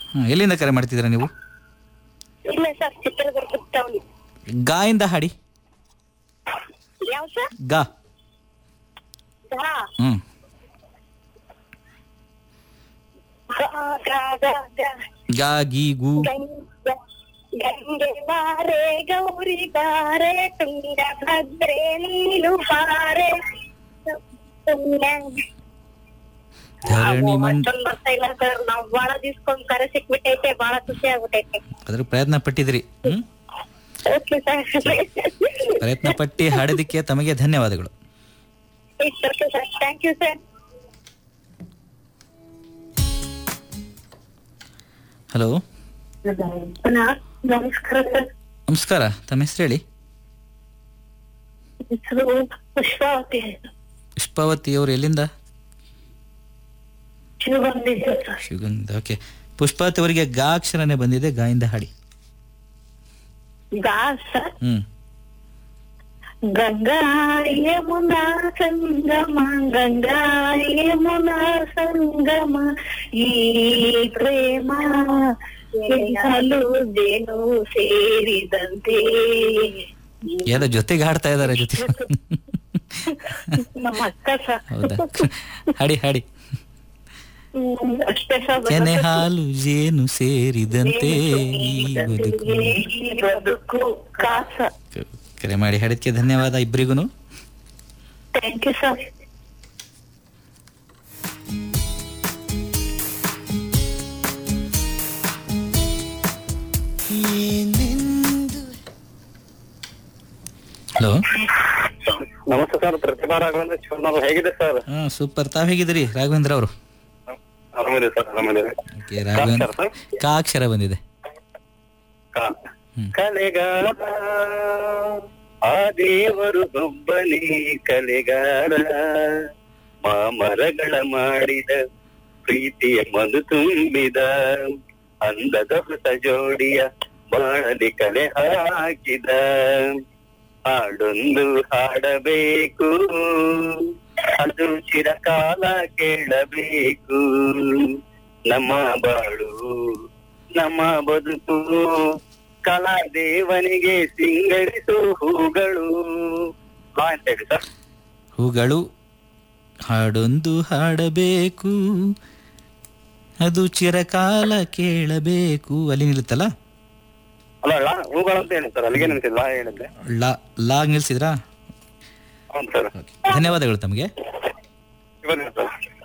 ಹಾಂ ಎಲ್ಲಿಂದ ಕರೆ ಮಾಡ್ತಿದ್ದೀರಾ ನೀವು ಇಲ್ಲ ಸರ್ ಚಿತ್ರದುರ್ಗ ಟೌನ್ ಗಾ ಇಂದ ಹಾಡಿ ಯಾವ ಸರ್ ಗಾ ಗಾ ಹ್ಞೂ ಗಾ ಗಾ ಗಾ ಗಾ ಗಾ ಗಿ ಗು ಗಂಗೆ ಗಂಗೆ ಬಾರೆ ಗೌರಿ ಬಾರೆ ತುಂಗ ಭದ್ರೆ ನೀನು ಬಾರೆ ಧರಣಿ ಮಣ್ ಅಷ್ಟೊಂದ್ ಬರ್ತಾ ಇಲ್ಲ ಸರ್ ನಾವ್ ಬಾಳ ದಿವ್ಸ್ಕೊಂಡ್ ಕರೆ ಸಿಕ್ಬಿಟ್ಟೈತೆ ಬಾಳ ಖುಷಿ ಆಗ್ಬಿಟ್ಟೈತೆ ಅದ್ರ ಪ್ರಯತ್ನ ಪಟ್ಟಿದ್ರಿ ಹ್ಞೂ ಓಕೆ ಸರ್ ಪ್ರಯತ್ನ ಪಟ್ಟಿ ಹಾಡಿದ್ದಕ್ಕೆ ತಮಗೆ ಧನ್ಯವಾದಗಳು okay sir thank you sir hello ನಮಸ್ಕಾರ ಸರ್ ನಮಸ್ಕಾರ ತಮ್ಮ ಹೆಸರು ಹೇಳಿ ಹೆಸರು ಪುಷ್ಪಾವತಿ ಪುಷ್ಪಾವತಿ ಅವರು ಎಲ್ಲಿಂದ ಶಿವಗಂಧಿ ಸರ್ ಶಿವಗಂಧ ಓಕೆ ಪುಷ್ಪಾವತಿ ಅವರಿಗೆ ಗಾ ಅಕ್ಷರನೇ ಬಂದಿದೆ ಗಾ ಇಂದ ಹಾಡಿ ಗಾ ಸರ್ ಹ್ಮ್ ಗಂಗಾ ಯಮುನಾ ಸಂಗಮ ಗಂಗಾ ಯಮುನಾ ಸಂಗಮ ಈ ಪ್ರೇಮ ಹಾಲು ಜೇನು ಸೇರಿದಂತೆ ಯಾರ ಜೊತೆಗೆ ಹಾಡ್ತಾ ಇದಾರೆ ಜೊತೆ ನಮ್ಮ ಅಕ್ಕ ಸರ್ ಹೌದಾ ಹಾಡಿ ಹಾಡಿ ಹ್ಮ್, ಅಷ್ಟೇ ಸರ್ ಕೆನೆ ಹಾಲು ಜೇನು ಸೇರಿದಂತೆ ಈ ಬದುಕು ಈ ಬದುಕು ಕಾಸ ಕರೆ ಮಾಡಿ ಹಾಡಿದ್ಕೆ ಧನ್ಯವಾದ ಇಬ್ಬರಿಗೂ ಥ್ಯಾಂಕ್ ಯು ಸರ್ ಹಲೋ ನಮಸ್ತೆ ಸರ್ ಪ್ರತಿಭಾ ರಾಘವೇಂದ್ರ ಶಿವನವರು ಹೇಗಿದೆ ಸರ್ ಹಾ ಸೂಪರ್ ತಾವ್ ಹೇಗಿದ್ದೀರಿ ರಾಘವೇಂದ್ರ ಅವರು ಆರಾಮಿದೆ ಸರ್ ಆರಾಮಿದೆ ಓಕೆ ರಾಘವೇಂದ್ರ ಸರ್ ಕಾ ಅಕ್ಷರ ಬಂದಿದೆ ಹ್ಮ್. ಕಲೆಗಾರ ಆ ದೇವರು ಒಬ್ಬನೇ ಕಲೆಗಾರ ಮಾಮರಗಳ ಮಾಡಿದ ಪ್ರೀತಿಯ ಮಧು ತುಂಬಿದ ಅಂದದ ಹೊಸ ಜೋಡಿಯ ಬಾಳಲಿ ಕಲೆ ಹಾಕಿದ ಹಾಡೊಂದು ಹಾಡಬೇಕು ಅದು ಚಿರಕಾಲ ಕೇಳಬೇಕು ನಮ್ಮ ಬಾಳು ನಮ್ಮ ಬದುಕು ಕಲಾ ದೇವನಿಗೆ ಸಿಂಗರಿಸು ಹೂಗಳು ಹಾ ಅಂತ ಹೇಳಿ ಸರ್ ಹೂಗಳು ಹಾಡೊಂದು ಹಾಡಬೇಕು ಅದು ಚಿರಕಾಲ ಕೇಳಬೇಕು ಅಲ್ಲಿ ನಿಲ್ಲುತ್ತಲ್ಲ ಅಲ್ಲ ಅಲ್ಲ ಹೂಗಳು ಅಂತ ಹೇಳಿ ಸರ್ ಅಲ್ಲಿಗೆ ನೆನೆಸಿಲ್ಲ ಹೇಳಿದ್ದೆ ಲಾ ಲಾಗ್ ನಿಲ್ಸಿದ್ರಾ ಹೌದು ಸರ್ ಧನ್ಯವಾದಗಳು ತಮಗೆ ಇವತ್ತು ಸರ್